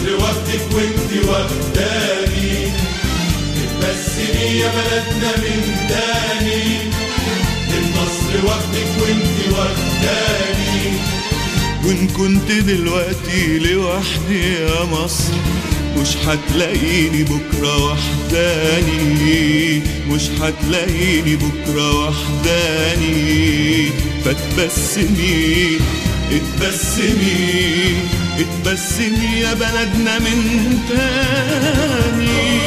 مصر واخدك وانت واخداني بتبسمي يا بلدنا من تاني من مصر واخدك وانت واخداني وإن كنت دلوقتي لوحدي يا مصر مش هتلاقيني بكرة وحداني مش هتلاقيني بكرة وحداني فتبسمي اتبسمي اتبسمي يا بلدنا من تاني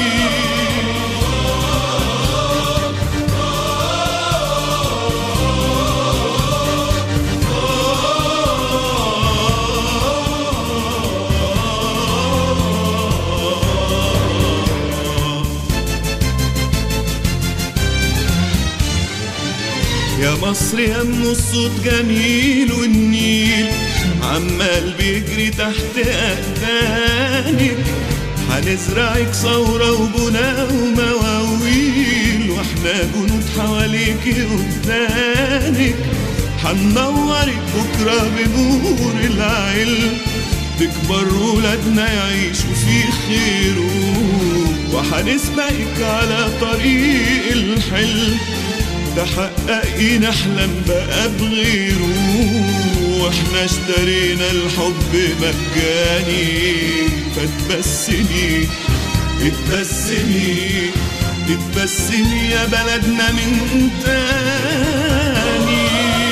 يا مصر يا ام الصوت جميل والنيل عمال بيجري تحت اقدامك هنزرعك ثورة وبناء ومواويل واحنا جنود حواليك قدامك هننورك بكرة بنور العلم تكبر ولادنا يعيشوا في خير وهنسبقك على طريق الحلم تحققي نحلم بقى بغيره واحنا اشترينا الحب مجاني فتبسمي اتبسمي اتبسمي يا بلدنا من تاني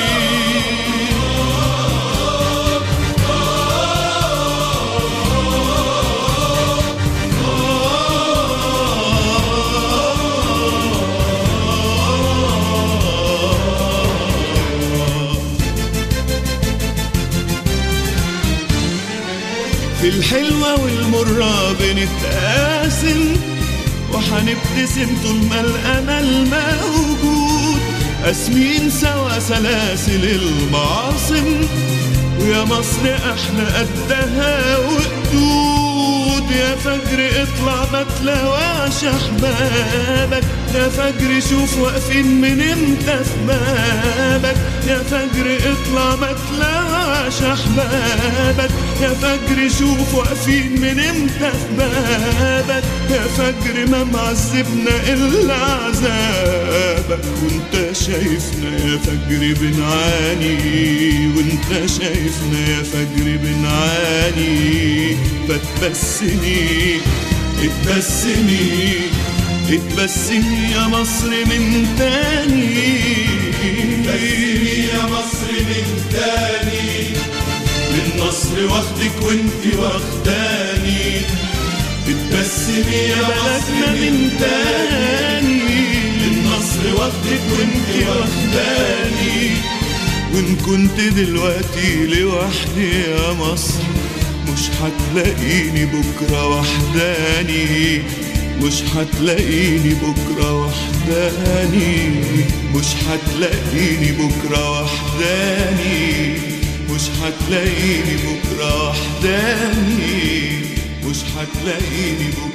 في الحلوة والمرة بنتقاسم وحنبتسم طول ما الأمل موجود قاسمين سوا سلاسل المعاصم ويا مصر احنا قدها وقدود يا فجر اطلع ما تلاواش احبابك يا فجر شوف واقفين من امتى في بابك يا فجر اطلع ما تلاواش احبابك يا فجر شوف واقفين من امتى في بابك يا فجر ما معذبنا الا عذابك وانت شايفنا يا فجر بنعاني وانت شايفنا يا فجر بنعاني فتبسمي اتبسمي اتبسمي يا مصر من تاني بسمي يا مصر من تاني من مصر واخدك وانت واخداني بتبسمي يا بلدنا مصر من تاني من مصر واخدك وانت واخداني وان كنت دلوقتي لوحدي يا مصر مش هتلاقيني بكرة وحداني مش هتلاقيني بكرة وحداني مش هتلاقيني بكرة وحداني مش هتلاقيني بكرة وحداني مش هتلاقيني بكرة